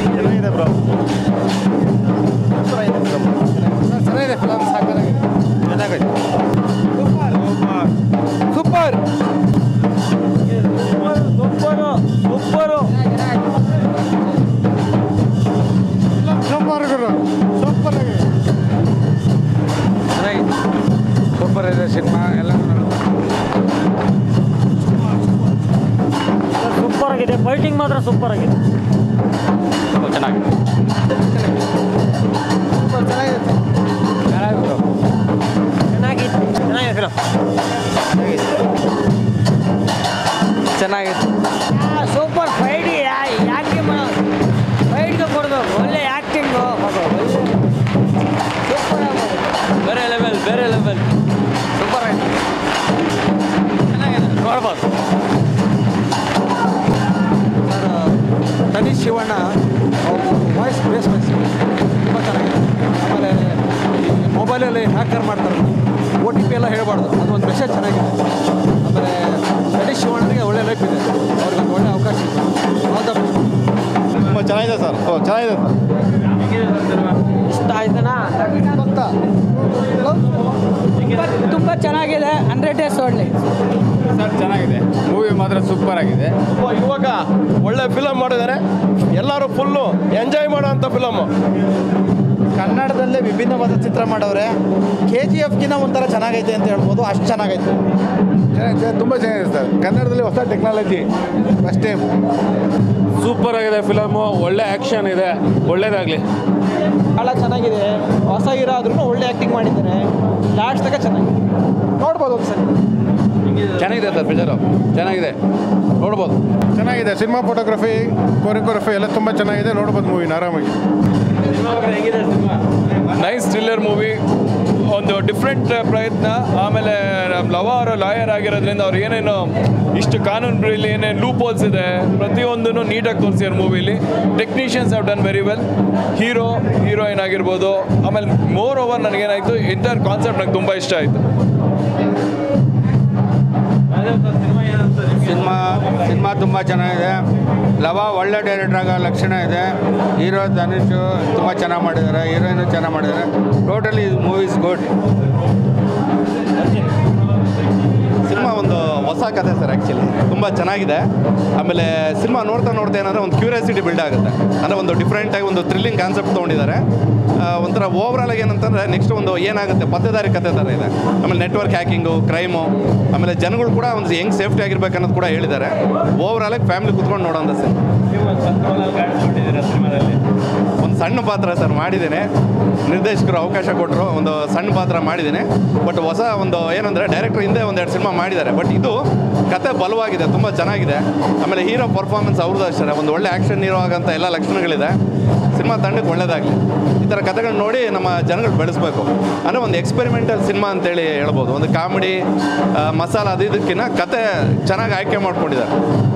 ಚೆನ್ನಾಗಿದೆ ಬ್ರೋ ಚೆನ್ನಾಗಿದೆ ಫಿಲಮ್ ಸಾಕಾಗಿದೆ ಚೆನ್ನಾಗೈತೆ ಸೂಪರ್ ಸೂಪರು ಸೂಪರು ಸೂಪರ್ ಗುರು ಸೂಪರ್ ಆಗಿದೆ ಚೆನ್ನಾಗಿದೆ ಸೂಪರ್ ಇದೆ ಸಿನಿಮಾ ಎಲ್ಲ ಸೂಪರ್ ಆಗಿದೆ ಫೈಟಿಂಗ್ ಮಾತ್ರ ಸೂಪರ್ ಆಗಿದೆ ಚೆನ್ನಾಗಿದೆ ಚೆನ್ನಾಗಿತ್ತು ಚೆನ್ನಾಗಿದೆ ಫಿಲಮ್ ಚೆನ್ನಾಗಿದೆ ಸೂಪರ್ ಫೈಟ್ ಯಾಕೆ ಫೈಟ್ಗೆ ಕೊಡಬೇಕು ಒಳ್ಳೆ ಆ್ಯಕ್ಟಿಂಗು ಒಳ್ಳೆ ಸೂಪರ್ ಆಗೋದು ಬೇರೆ ಲೆವೆಲ್ ಬೇರೆ ಲೆವೆಲ್ ಸೂಪರ್ ಆಗಿದೆ ಚೆನ್ನಾಗಿದೆ ನೋಡ್ಬೋದು ತನಿಷ್ ಶಿವಣ್ಣ ಅವ್ರ ವಾಯ್ಸ್ ಬೇಸ್ ತುಂಬ ಚೆನ್ನಾಗಿದೆ ಆಮೇಲೆ ಈ ಮೊಬೈಲಲ್ಲಿ ಹ್ಯಾಕರ್ ಮಾಡ್ತಾರೆ ಓ ಟಿ ಪಿ ಎಲ್ಲ ಹೇಳ್ಬಾರ್ದು ಅದೊಂದು ಮೆಸೇಜ್ ಚೆನ್ನಾಗಿದೆ ಆಮೇಲೆ ತನಿಷ್ ಶಿವಣ್ಣನಿಗೆ ಒಳ್ಳೆ ಲೈಫ್ ಇದೆ ಅವ್ರಿಗೆ ಒಂದು ಒಳ್ಳೆ ಅವಕಾಶ ಇದೆ ಆಲ್ ದ ಬೆಸ್ಟ್ ತುಂಬ ಚೆನ್ನಾಗಿದೆ ಸರ್ ಓ ಚೆನ್ನಾಗಿದೆ ಸರ್ ಇಷ್ಟ ಆಯ್ತನಾ ತುಂಬ ಚೆನ್ನಾಗಿದೆ ಹಂಡ್ರೆಡ್ ಡೇಸ್ ಒಳ್ಳೆ ಸರ್ ಚೆನ್ನಾಗಿದೆ ಮೂವಿ ಮಾತ್ರ ಸೂಪರ್ ಆಗಿದೆ ಯುವಕ ಒಳ್ಳೆ ಫಿಲಮ್ ಮಾಡಿದ್ದಾರೆ ಎಲ್ಲರೂ ಫುಲ್ಲು ಎಂಜಾಯ್ ಮಾಡೋಂಥ ಫಿಲಮ್ ಕನ್ನಡದಲ್ಲೇ ವಿಭಿನ್ನವಾದ ಚಿತ್ರ ಮಾಡವ್ರೆ ಕೆ ಜಿ ಎಫ್ಗಿನ ಒಂಥರ ಚೆನ್ನಾಗೈತೆ ಅಂತ ಹೇಳ್ಬೋದು ಅಷ್ಟು ಚೆನ್ನಾಗೈತೆ ತುಂಬ ಚೆನ್ನಾಗಿದೆ ಸರ್ ಕನ್ನಡದಲ್ಲಿ ಹೊಸ ಟೆಕ್ನಾಲಜಿ ಫಸ್ಟ್ ಟೈಮ್ ಸೂಪರ್ ಆಗಿದೆ ಫಿಲಮು ಒಳ್ಳೆ ಆ್ಯಕ್ಷನ್ ಇದೆ ಒಳ್ಳೇದಾಗಲಿ ಭಾಳ ಚೆನ್ನಾಗಿದೆ ಹೊಸ ಹೀರೋ ಆದ್ರೂ ಒಳ್ಳೆ ಆ್ಯಕ್ಟಿಂಗ್ ಮಾಡಿದ್ದಾರೆ ಲಾಸ್ಟ್ ತನಕ ಚೆನ್ನಾಗಿದೆ ನೋಡ್ಬೋದು ಒಂದು ಸರಿ ಚೆನ್ನಾಗಿದೆ ಸರ್ ಪಿಕ್ಚರು ಚೆನ್ನಾಗಿದೆ ನೋಡ್ಬೋದು ಚೆನ್ನಾಗಿದೆ ಸಿನಿಮಾ ಫೋಟೋಗ್ರಫಿ ಕೊರಿಯೋಗ್ರಫಿ ಎಲ್ಲ ತುಂಬ ಚೆನ್ನಾಗಿದೆ ನೋಡ್ಬೋದು ಮೂವಿನ ಆರಾಮಾಗಿ ನೈಸ್ ಥ್ರಿಲ್ಲರ್ ಮೂವಿ ಒಂದು ಡಿಫ್ರೆಂಟ್ ಪ್ರಯತ್ನ ಆಮೇಲೆ ನಮ್ಮ ಲವ ಅವರು ಲಾಯರ್ ಆಗಿರೋದ್ರಿಂದ ಅವ್ರು ಏನೇನು ಇಷ್ಟು ಕಾನೂನು ಬಿಡಲಿ ಏನೇನು ಲೂಪ್ ಹೋಲ್ಸ್ ಇದೆ ಪ್ರತಿಯೊಂದನ್ನು ನೀಟಾಗಿ ತೋರಿಸಿದ್ದಾರೆ ಮೂವಿಲಿ technicians have done very well hero heroine ಆಗಿರ್ಬೋದು ಆಮೇಲೆ ಮೋರ್ ಓವರ್ ನನಗೇನಾಯಿತು ಎಂಟರ್ ಕಾನ್ಸೆಪ್ಟ್ ನಂಗೆ ತುಂಬ ಇಷ್ಟ ಆಯಿತು ಸಿನಿಮಾ ಸಿನಿಮಾ ತುಂಬ ಚೆನ್ನಾಗಿದೆ ಲವ ಒಳ್ಳೆ ಡೈರೆಕ್ಟರ್ ಆಗೋ ಲಕ್ಷಣ ಇದೆ ಹೀರೋ ಧನುಷ್ ತುಂಬ ಚೆನ್ನಾಗಿ ಮಾಡಿದ್ದಾರೆ ಹೀರೋಯಿನು ಚೆನ್ನಾಗಿ ಮಾಡಿದ್ದಾರೆ totally movie is good cinema ಒಂದು ಹೊಸ ಕಥೆ ಸರ್ ಆ್ಯಕ್ಚುಲಿ ತುಂಬ ಚೆನ್ನಾಗಿದೆ ಆಮೇಲೆ ಸಿನಿಮಾ ನೋಡ್ತಾ ನೋಡ್ತಾ ಏನಂದರೆ ಒಂದು ಕ್ಯೂರಿಯಾಸಿಟಿ ಬಿಲ್ಡ್ ಆಗುತ್ತೆ ಅಂದರೆ ಒಂದು ಡಿಫ್ರೆಂಟಾಗಿ ಒಂದು ಥ್ರಿಲ್ಲಿಂಗ್ ಕಾನ್ಸೆಪ್ಟ್ ತೊಗೊಂಡಿದ್ದಾರೆ ಆ, ಒಂಥರ ಓವರಾಲ್ ಆಗಿ ಏನಂತಂದರೆ ನೆಕ್ಸ್ಟ್ ಒಂದು ಏನಾಗುತ್ತೆ ಪತ್ತೆದಾರಿ ಕಥೆ ಥರ ಇದೆ ಆಮೇಲೆ ನೆಟ್ವರ್ಕ್ ಹ್ಯಾಕಿಂಗು ಕ್ರೈಮು ಆಮೇಲೆ ಜನಗಳು ಕೂಡ ಒಂದು ಹೆಂಗೆ ಸೇಫ್ಟಿ ಆಗಿರ್ಬೇಕು ಅನ್ನೋದು ಕೂಡ ಹೇಳಿದ್ದಾರೆ ಓವರಾಲ್ ಆಗಿ ಫ್ಯಾಮಿಲಿ ಕುತ್ಕೊಂಡು ನೋಡೋಂಥ ಸಿನಿಮಾ ಒಂದು ಸಣ್ಣ ಪಾತ್ರ ಸರ್ ಮಾಡಿದ್ದೇನೆ ನಿರ್ದೇಶಕರು ಅವಕಾಶ ಕೊಟ್ಟರು ಒಂದು ಸಣ್ಣ ಪಾತ್ರ ಮಾಡಿದ್ದೇನೆ ಬಟ್ ಹೊಸ ಒಂದು ಏನಂದರೆ ಡೈರೆಕ್ಟರ್ ಹಿಂದೆ ಒಂದೆರಡು ಸಿನಿಮಾ ಮಾಡಿದ್ದಾರೆ ಬಟ್ ಇದು ಕತೆ ಬಲವಾಗಿದೆ ತುಂಬ ಚೆನ್ನಾಗಿದೆ ಆಮೇಲೆ ಹೀರೋ ಪರ್ಫಾರ್ಮೆನ್ಸ್ ಅವ್ರದ್ದು ಅಷ್ಟೇ ಒಂದು ಒಳ್ಳೆ ಆ್ಯಕ್ಷನ್ ಹೀರೋ ಆಗಂತ ಎಲ್ಲ ಲಕ್ಷಣಗಳಿದೆ ಸಿನಿಮಾ ತಂಡಕ್ಕೆ ಒಳ್ಳೇದಾಗಲಿ ಈ ಥರ ಕಥೆಗಳನ್ನ ನೋಡಿ ನಮ್ಮ ಜನಗಳು ಬೆಳೆಸ್ಬೇಕು ಅಂದರೆ ಒಂದು ಎಕ್ಸ್ಪೆರಿಮೆಂಟಲ್ ಸಿನಿಮಾ ಅಂತೇಳಿ ಹೇಳ್ಬೋದು ಒಂದು ಕಾಮಿಡಿ ಮಸಾಲ ಅದು ಇದಕ್ಕಿಂತ ಕತೆ ಚೆನ್ನಾಗಿ ಆಯ್ಕೆ ಮಾಡ್ಕೊಂಡಿದ್ದಾರೆ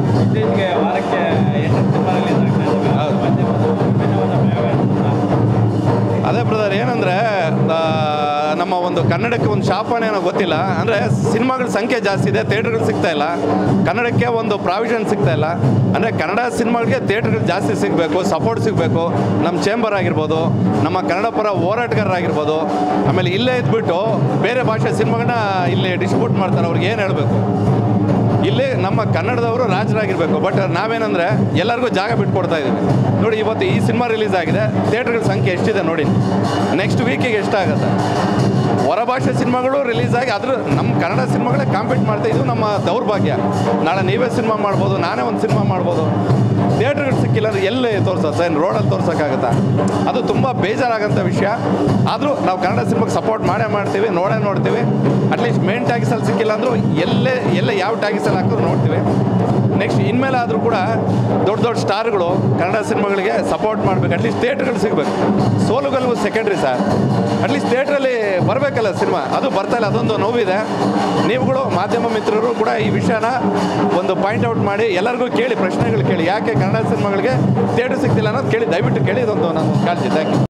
ಅದೇ ಬ್ರದರ್ ಏನಂದರೆ ನಮ್ಮ ಒಂದು ಕನ್ನಡಕ್ಕೆ ಒಂದು ಶಾಪನೆ ಏನೋ ಗೊತ್ತಿಲ್ಲ ಅಂದರೆ ಸಿನಿಮಾಗಳ ಸಂಖ್ಯೆ ಜಾಸ್ತಿ ಇದೆ ಥಿಯೇಟ್ರ್ಗಳು ಸಿಗ್ತಾ ಇಲ್ಲ ಕನ್ನಡಕ್ಕೆ ಒಂದು ಪ್ರಾವಿಷನ್ ಸಿಗ್ತಾ ಇಲ್ಲ ಅಂದರೆ ಕನ್ನಡ ಸಿನಿಮಾಗಳಿಗೆ ಥಿಯೇಟ್ರ್ಗಳು ಜಾಸ್ತಿ ಸಿಗಬೇಕು ಸಪೋರ್ಟ್ ಸಿಗಬೇಕು ನಮ್ಮ ಚೇಂಬರ್ ಆಗಿರ್ಬೋದು ನಮ್ಮ ಕನ್ನಡ ಪರ ಹೋರಾಟಗಾರರಾಗಿರ್ಬೋದು ಆಮೇಲೆ ಇಲ್ಲೇ ಇದ್ಬಿಟ್ಟು ಬೇರೆ ಭಾಷೆ ಸಿನಿಮಾಗಳನ್ನ ಇಲ್ಲಿ ಡಿಸ್ಟ್ರಿಬ್ಯೂಟ್ ಮಾಡ್ತಾರೆ ಅವ್ರಿಗೆ ಏನು ಹೇಳಬೇಕು ಇಲ್ಲಿ ನಮ್ಮ ಕನ್ನಡದವರು ರಾಜರಾಗಿರ್ಬೇಕು ಬಟ್ ನಾವೇನಂದ್ರೆ ಎಲ್ಲರಿಗೂ ಜಾಗ ಬಿಟ್ಕೊಡ್ತಾ ಇದ್ದೀವಿ ನೋಡಿ ಇವತ್ತು ಈ ಸಿನಿಮಾ ರಿಲೀಸ್ ಆಗಿದೆ ಥಿಯೇಟ್ರ್ಗಳ ಸಂಖ್ಯೆ ಎಷ್ಟಿದೆ ನೋಡಿ ನೆಕ್ಸ್ಟ್ ವೀಕಿಗೆ ಎಷ್ಟಾಗುತ್ತೆ ಹೊರ ಭಾಷೆ ಸಿನಿಮಾಗಳು ರಿಲೀಸ್ ಆಗಿ ಅದ್ರ ನಮ್ಮ ಕನ್ನಡ ಸಿನಿಮಾಗಳೇ ಕಾಂಪೀಟ್ ಮಾಡ್ತಾ ಇದು ನಮ್ಮ ದೌರ್ಭಾಗ್ಯ ನಾಳೆ ನೀವೇ ಸಿನಿಮಾ ಮಾಡ್ಬೋದು ನಾನೇ ಒಂದು ಸಿನಿಮಾ ಮಾಡ್ಬೋದು ಥಿಯೇಟ್ರ್ಗಳು ಸಿಕ್ಕಿಲ್ಲ ಅಂದರೆ ಎಲ್ಲಿ ತೋರ್ಸೋದು ಏನು ರೋಡಲ್ಲಿ ತೋರ್ಸೋಕ್ಕಾಗತ್ತಾ ಅದು ತುಂಬ ಬೇಜಾರಾಗೋಂಥ ವಿಷಯ ಆದರೂ ನಾವು ಕನ್ನಡ ಸಿನಿಮಾಗೆ ಸಪೋರ್ಟ್ ಮಾಡೇ ಮಾಡ್ತೀವಿ ನೋಡೇ ನೋಡ್ತೀವಿ ಅಟ್ಲೀಸ್ಟ್ ಮೇನ್ ಟ್ಯಾಗಿಸಲ್ಲಿ ಸಿಕ್ಕಿಲ್ಲ ಅಂದರೂ ಎಲ್ಲೇ ಎಲ್ಲೇ ಯಾವ ಟ್ಯಾಗಿಸಲ್ಲಿ ಹಾಕಿದ್ರು ನೋಡ್ತೀವಿ ನೆಕ್ಸ್ಟ್ ಇನ್ಮೇಲೆ ಆದರೂ ಕೂಡ ದೊಡ್ಡ ದೊಡ್ಡ ಸ್ಟಾರ್ಗಳು ಕನ್ನಡ ಸಿನಿಮಾಗಳಿಗೆ ಸಪೋರ್ಟ್ ಮಾಡಬೇಕು ಅಟ್ಲೀಸ್ಟ್ ಥಿಯೇಟ್ರ್ಗಳು ಸಿಗಬೇಕು ಸೋಲುಗಳು ಸೆಕೆಂಡ್ರಿ ಸರ್ ಅಟ್ಲೀಸ್ಟ್ ಥಿಯೇಟ್ರಲ್ಲಿ ಬರಬೇಕಲ್ಲ ಸಿನಿಮಾ ಅದು ಬರ್ತಾ ಇಲ್ಲ ಅದೊಂದು ನೋವಿದೆ ನೀವುಗಳು ಮಾಧ್ಯಮ ಮಿತ್ರರು ಕೂಡ ಈ ವಿಷಯನ ಒಂದು ಪಾಯಿಂಟ್ ಔಟ್ ಮಾಡಿ ಎಲ್ಲರಿಗೂ ಕೇಳಿ ಪ್ರಶ್ನೆಗಳು ಕೇಳಿ ಯಾಕೆ ಕನ್ನಡ ಸಿನಿಮಾಗಳಿಗೆ ಥಿಯೇಟ್ರ್ ಸಿಗ್ತಿಲ್ಲ ಅನ್ನೋದು ಕೇಳಿ ದಯವಿಟ್ಟು ಕೇಳಿ ಇದೊಂದು ನಾನು ಕಾಳಜಿ ಥ್ಯಾಂಕ್ ಯು